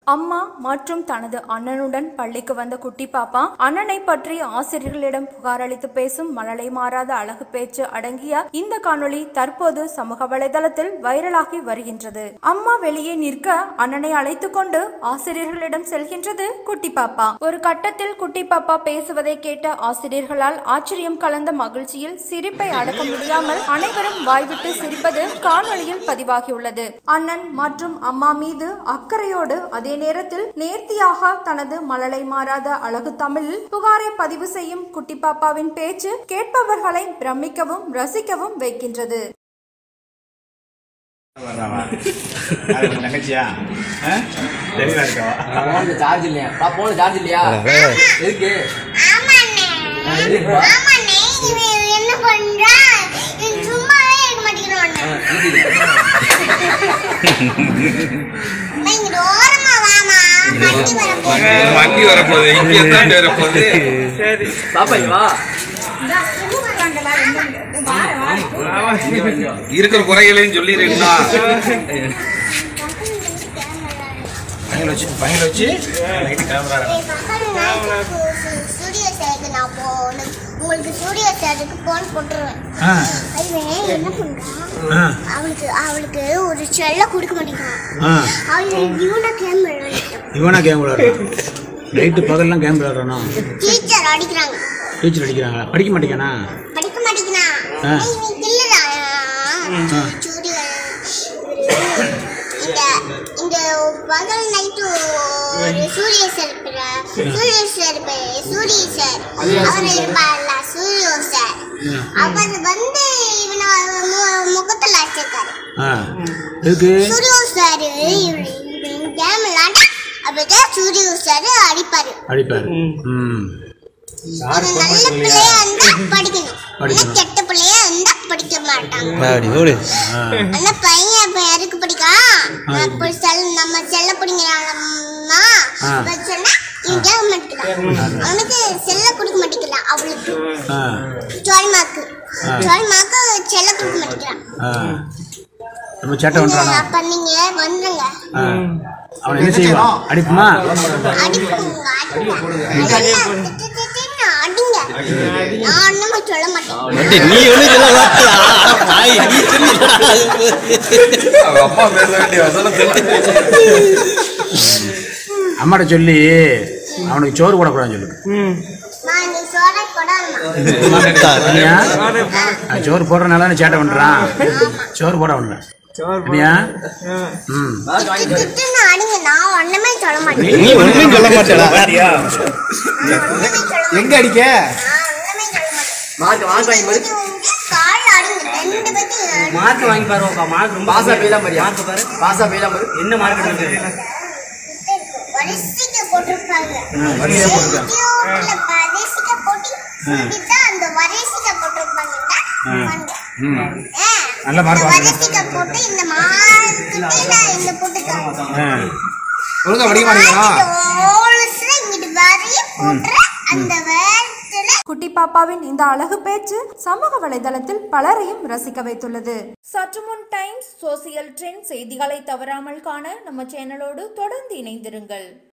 அம்மா மற்றும் தனது அண்ணனுடன் பள்ளிக்கு வந்த குட்டி பாப்பா அண்ணனை பற்றி ஆசிரியர்களிடம் புகார் அளித்து பேசும் மழலை மாறாத அழகு பேச்சு அடங்கிய இந்த காணொளி தற்போது சமூக வலைதளத்தில் வைரலாகி வருகின்றது அம்மா வெளியே நிற்க அண்ணனை அழைத்து கொண்டு ஆசிரியர்களிடம் செல்கின்றது குட்டி பாப்பா ஒரு கட்டத்தில் குட்டி பாப்பா பேசுவதை கேட்ட ஆசிரியர்களால் ஆச்சரியம் கலந்த மகிழ்ச்சியில் சிரிப்பை அடக்க முடியாமல் அனைவரும் வாய்விட்டு சிரிப்பது காணொளியில் பதிவாகியுள்ளது அண்ணன் மற்றும் அம்மா மீது அக்கறையோடு அதே நேரத்தில் நேர்த்தியாக தனது மழலை மாறாத அழகு தமிழில் புகாரை பதிவு செய்யும் குட்டி பாப்பாவின் பேச்சு கேட்பவர்களை பிரமிக்கவும் ரசிக்கவும் வைக்கின்றது வர்றாவா? யாரு உன் தங்கச்சியா ஆ? தெளிவா இருக்கவா போன்ல சார்ஜ் இல்லையா பா போன்ல சார்ஜ் இல்லையா எதுக்கு ஆமாண்ணே. எதுக்குப்பா? ஆமாண்ணே, இவன் என்ன பண்றான்? இவன் சும்மாவே இருக்க மாட்டேங்கிறான். அம்மா, இங்கிட்டு ஓரமா வாம்மா. வண்டி வரப்போகுது. வண்டி வரப்போகுது இங்கே தாண்டி வரப்போகுது பாப்பா இங்க வா இருக்கிற குறைகளையும் சொல்லிடுறீங்களா பையன் வச்சு பையன் வச்சு நைட்டு கேமரா ஏய், பக்கத்துல நான் சு- சு- ஸ்டுடியோ சேர்க்கு நான் போகணும். உங்களுக்கு ஸ்டுடியோ சேர்க்கு போன் போட்டுருவேன் ஆ அவன் என்ன பண்றான் ஆ அவளுக்கு அவளுக்கு ஒரு செல்ல கொடுக்க மாட்டேங்கிறான் ஆ அவன் இவனை கேம் விளையாடிட்டான் இவனா கேம் விளையாடுறான் நைட்டு பகல்லாம் கேம் விளையாடுறானா டீச்சர் அடிக்கிறாங்க டீச்சர் அடிக்கிறாங்களா படிக்க மாட்டேங்கானா படிக்க மாட்டேங்கிறான் ஆ. இவன் கில்லுடா ஆ. சூரிய இந்த இந்த பகல் நைட்டு ஒரு சூரிய சார் இருப்பாரா? சூரிய சார் இருப்பாரு. சூரிய சார் அவர் இருப்பார்ல சூரிய சார் அவர் வந்து இவனை மு- முகத்துல அடிச்சிருக்காரு ஆ எதுக்கு சூரிய சார் இவன் கேம் விளாண்டா அப்பதான் சூரிய சார் அடிப்பாரு அடிப்பார் ம் ஒரு நல்ல பிள்ளையா இருந்தா படிக்கணும் படிக்கணும். ஆனா கெட்ட பிள்ளையா இருந்தா படிக்க மாட்டாங்க ஆ ஆனா பையன் இப்ப யாருக்கு பிடிக்கும் அப்ப செல் நம்ம செல்ல பிடிங்கிறாங்கம்மா ஆ. அப்ப சொன்னா இங்க மாட்டேங்கிறான் அவனுக்கு செல்ல கொடுக்க மாட்டேங்கிறான் அவளுக்கு ஆ ஜோல்மாக்கு ஆ. ஜோல்மாக்கு செல்ல கொடுக்க மாட்டேங்கிறான் ஆ நம்ம சேட்டை பண்ணுறானா அப்ப நீங்க வந்துருங்க ஆ அவன் என்ன செய்வான் அடிப்புமா அடிப்புங்க அடிங்க அதெல்லாம் திட்டு திட்டுன்னு அடிங்க நான் ஒண்ணுமே சொல்ல மாட்டேன் நீ ஒண்ணு சொல்ல மாட்டியா பாய் நீ அவங்க அப்பா பேச வேண்டிய வசனம் அம்மாட்ட சொல்லி அவனுக்கு சோறு போடக்கூடாதுன்னு சொல்லு நான் நீ சொல்ற கொடாமா இல்லையா நான் சோறு போடுறதுனால நீ சேட்டை பண்ணுறான் சோறு போட விடல இல்லையா ம் திட்டு திட்டுன்னு அடிங்க நான் ஒண்ணுமே சொல்ல மாட்டேன் நீ ஒண்ணும் சொல்ல மாட்டடா நான் ஒண்ணுமே சொல்ல மாட்டேன் எங்க அடிக்க நான் ஒண்ணுமே சொல்ல மாட்டேன் மார்க் மார்க் வாங்கி பாரு கால் அடிங்க ரெண்டு பேத்தையும் மார்க் வாங்கி பாரு மார்க் ரொம்ப பாசா பெய்யலாம் பாரு மார்க் பாரு பாசா பெய்யலாம் பாரு என்ன மார்க் இருக்கு வரிசைக்கு போட்டிருப்பாங்க வரிசையா போட்டிருக்காங்க. யூடியூப்ல வரிசைக்கு போட்டு இப்படித்தான் அந்த வரிசைக்கு போட்டிருப்பாங்க பாருங்க. ம் ஆ, நல்ல mark இந்த வாங்குங்க. வரிசைக்கு போட்டு இந்த மார்க்கு நான் இந்த போட்டுருக்காங்க ஆ ஒழுங்கா படிக்க மாட்டீங்களா ஓல்ஸ்ல இங்கிட்டு வரைய போட்டுற அந்த வேர்த்துல குட்டி பாப்பாவின் இந்த அழகு பேச்சு சமூக வலைதளத்தில் பலரையும் ரசிக்க வைத்துள்ளது சற்று முன் டைம்ஸ் சோசியல் ட்ரெண்ட் செய்திகளை தவறாமல் காண நம்ம சேனலோடு தொடர்ந்து இணைந்திருங்கள்